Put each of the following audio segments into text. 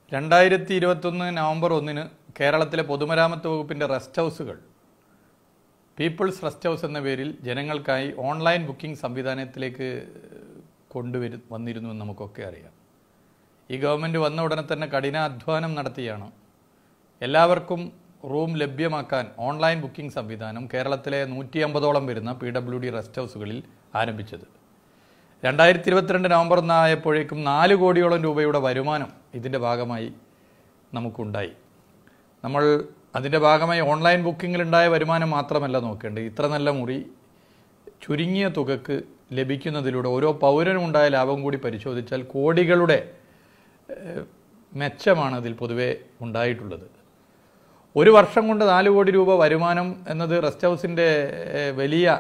രണ്ടായിരത്തി ഇരുപത്തൊന്ന് നവംബർ ഒന്നിന് കേരളത്തിലെ പൊതുമരാമത്ത് വകുപ്പിൻ്റെ റെസ്റ്റ് ഹൗസുകൾ പീപ്പിൾസ് റെസ്റ്റ് ഹൗസ് എന്ന പേരിൽ ജനങ്ങൾക്കായി ഓൺലൈൻ ബുക്കിംഗ് സംവിധാനത്തിലേക്ക് കൊണ്ടുവരു വന്നിരുന്നു എന്ന് നമുക്കൊക്കെ അറിയാം ഈ ഗവൺമെൻറ് വന്ന ഉടനെ തന്നെ കഠിനാധ്വാനം നടത്തിയാണ് എല്ലാവർക്കും റൂം ലഭ്യമാക്കാൻ ഓൺലൈൻ ബുക്കിംഗ് സംവിധാനം കേരളത്തിലെ നൂറ്റി അമ്പതോളം വരുന്ന പി ഡബ്ല്യു ഡി റെസ്റ്റ് ഹൗസുകളിൽ ആരംഭിച്ചത് രണ്ടായിരത്തി ഇരുപത്തിരണ്ട് നവംബർ ഒന്നായപ്പോഴേക്കും നാല് കോടിയോളം രൂപയുടെ വരുമാനം ഇതിൻ്റെ ഭാഗമായി നമുക്കുണ്ടായി നമ്മൾ അതിൻ്റെ ഭാഗമായി ഓൺലൈൻ ബുക്കിങ്ങിലുണ്ടായ വരുമാനം മാത്രമല്ല നോക്കേണ്ടത് ഇത്ര നല്ല മുറി ചുരുങ്ങിയ തുകക്ക് ലഭിക്കുന്നതിലൂടെ ഓരോ പൗരനും ഉണ്ടായ ലാഭം കൂടി പരിശോധിച്ചാൽ കോടികളുടെ ഏഹ്, മെച്ചമാണ് അതിൽ പൊതുവെ ഉണ്ടായിട്ടുള്ളത് ഒരു വർഷം കൊണ്ട് നാല് കോടി രൂപ വരുമാനം എന്നത് റെസ്റ്റ് ഹൗസിൻ്റെ ഏഹ്, വലിയ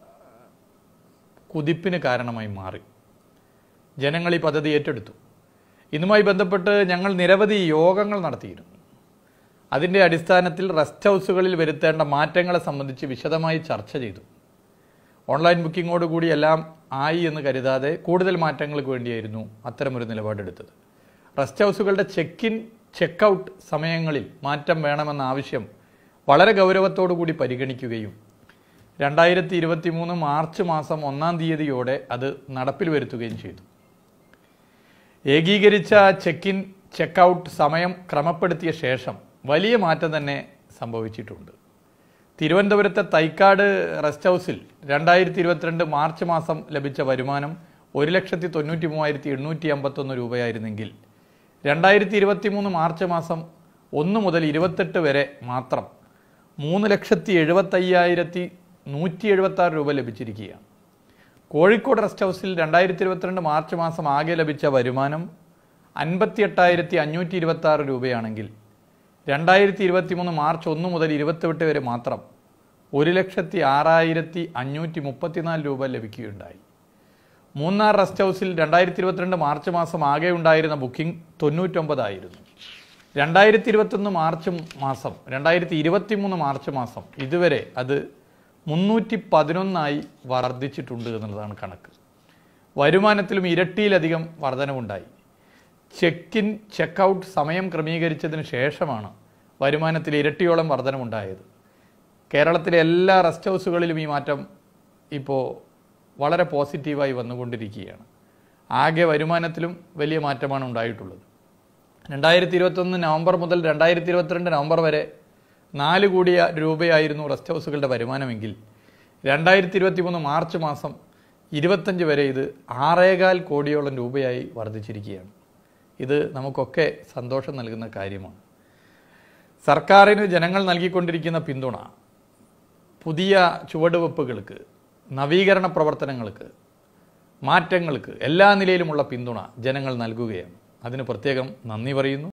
കുതിപ്പിന് കാരണമായി മാറി ജനങ്ങൾ ഈ പദ്ധതി ഏറ്റെടുത്തു ഇതുമായി ബന്ധപ്പെട്ട് ഞങ്ങൾ നിരവധി യോഗങ്ങൾ നടത്തിയിരുന്നു അതിൻ്റെ അടിസ്ഥാനത്തിൽ റെസ്റ്റ് ഹൗസുകളിൽ വരുത്തേണ്ട മാറ്റങ്ങളെ സംബന്ധിച്ച് വിശദമായി ചർച്ച ചെയ്തു ഓൺലൈൻ ബുക്കിങ്ങോട് കൂടി എല്ലാം ആയി എന്ന് കരുതാതെ കൂടുതൽ മാറ്റങ്ങൾക്ക് വേണ്ടിയായിരുന്നു അത്തരമൊരു നിലപാടെടുത്തത് റെസ്റ്റ് ഹൗസുകളുടെ ചെക്ക് ഇൻ ചെക്ക് ഔട്ട് സമയങ്ങളിൽ മാറ്റം വേണമെന്ന ആവശ്യം വളരെ ഗൗരവത്തോടു കൂടി പരിഗണിക്കുകയും രണ്ടായിരത്തി ഇരുപത്തി മൂന്ന് മാർച്ച് മാസം ഒന്നാം തീയതിയോടെ അത് നടപ്പിൽ വരുത്തുകയും ചെയ്തു ഏകീകരിച്ച ചെക്ക് ഇൻ ചെക്ക് ഔട്ട് സമയം ക്രമപ്പെടുത്തിയ ശേഷം വലിയ മാറ്റം തന്നെ സംഭവിച്ചിട്ടുണ്ട് തിരുവനന്തപുരത്തെ തൈക്കാട് റെസ്റ്റ് ഹൗസിൽ രണ്ടായിരത്തി ഇരുപത്തിരണ്ട് മാർച്ച് മാസം ലഭിച്ച വരുമാനം ഒരു ലക്ഷത്തി തൊണ്ണൂറ്റി മൂവായിരത്തി എണ്ണൂറ്റി അമ്പത്തൊന്ന് രൂപയായിരുന്നെങ്കിൽ രണ്ടായിരത്തി ഇരുപത്തി മൂന്ന് മാർച്ച് മാസം ഒന്ന് മുതൽ ഇരുപത്തെട്ട് വരെ മാത്രം മൂന്ന് ലക്ഷത്തി എഴുപത്തയ്യായിരത്തി നൂറ്റി എഴുപത്തി ആറ് രൂപ ലഭിച്ചിരിക്കുകയാണ് കോഴിക്കോട് റെസ്റ്റ് ഹൗസിൽ രണ്ടായിരത്തി ഇരുപത്തിരണ്ട് മാർച്ച് മാസം ആകെ ലഭിച്ച വരുമാനം അൻപത്തി എട്ടായിരത്തി അഞ്ഞൂറ്റി ഇരുപത്തി ആറ് രൂപയാണെങ്കിൽ രണ്ടായിരത്തി ഇരുപത്തി മൂന്ന് മാർച്ച് ഒന്ന് മുതൽ ഇരുപത്തെട്ട് വരെ മാത്രം ഒരു ലക്ഷത്തി ആറായിരത്തി അഞ്ഞൂറ്റി മുപ്പത്തിനാല് രൂപ ലഭിക്കുകയുണ്ടായി മൂന്നാർ റെസ്റ്റ് ഹൗസിൽ രണ്ടായിരത്തി ഇരുപത്തിരണ്ട് മാർച്ച് മാസം ആകെ ഉണ്ടായിരുന്ന ബുക്കിംഗ് തൊണ്ണൂറ്റൊമ്പതായിരുന്നു രണ്ടായിരത്തി ഇരുപത്തൊന്ന് മാർച്ച് മാസം രണ്ടായിരത്തി ഇരുപത്തി മൂന്ന് മാർച്ച് മാസം ഇതുവരെ അത് മുന്നൂറ്റി പതിനൊന്നായി വർദ്ധിച്ചിട്ടുണ്ട് എന്നുള്ളതാണ് കണക്ക് വരുമാനത്തിലും ഇരട്ടിയിലധികം വർധനവുണ്ടായി ചെക്ക് ഇൻ ചെക്ക് ഔട്ട് സമയം ക്രമീകരിച്ചതിന് ശേഷമാണ് വരുമാനത്തിൽ ഇരട്ടിയോളം വർധനമുണ്ടായത് കേരളത്തിലെ എല്ലാ റെസ്റ്റ് ഹൗസുകളിലും ഈ മാറ്റം ഇപ്പോൾ വളരെ പോസിറ്റീവായി വന്നുകൊണ്ടിരിക്കുകയാണ് ആകെ വരുമാനത്തിലും വലിയ മാറ്റമാണ് ഉണ്ടായിട്ടുള്ളത് രണ്ടായിരത്തി ഇരുപത്തൊന്ന് നവംബർ മുതൽ രണ്ടായിരത്തി ഇരുപത്തിരണ്ട് നവംബർ വരെ നാല് കോടി രൂപയായിരുന്നു റെസ്റ്റ് ഹൗസുകളുടെ വരുമാനമെങ്കിൽ രണ്ടായിരത്തി ഇരുപത്തി മൂന്ന് മാർച്ച് മാസം ഇരുപത്തഞ്ച് വരെ ഇത് ആറേകാൽ കോടിയോളം രൂപയായി വർദ്ധിച്ചിരിക്കുകയാണ് ഇത് നമുക്കൊക്കെ സന്തോഷം നൽകുന്ന കാര്യമാണ് സർക്കാരിന് ജനങ്ങൾ നൽകിക്കൊണ്ടിരിക്കുന്ന പിന്തുണ പുതിയ ചുവടുവെപ്പുകൾക്ക് നവീകരണ പ്രവർത്തനങ്ങൾക്ക് മാറ്റങ്ങൾക്ക് എല്ലാ നിലയിലുമുള്ള പിന്തുണ ജനങ്ങൾ നൽകുകയാണ് അതിന് പ്രത്യേകം നന്ദി പറയുന്നു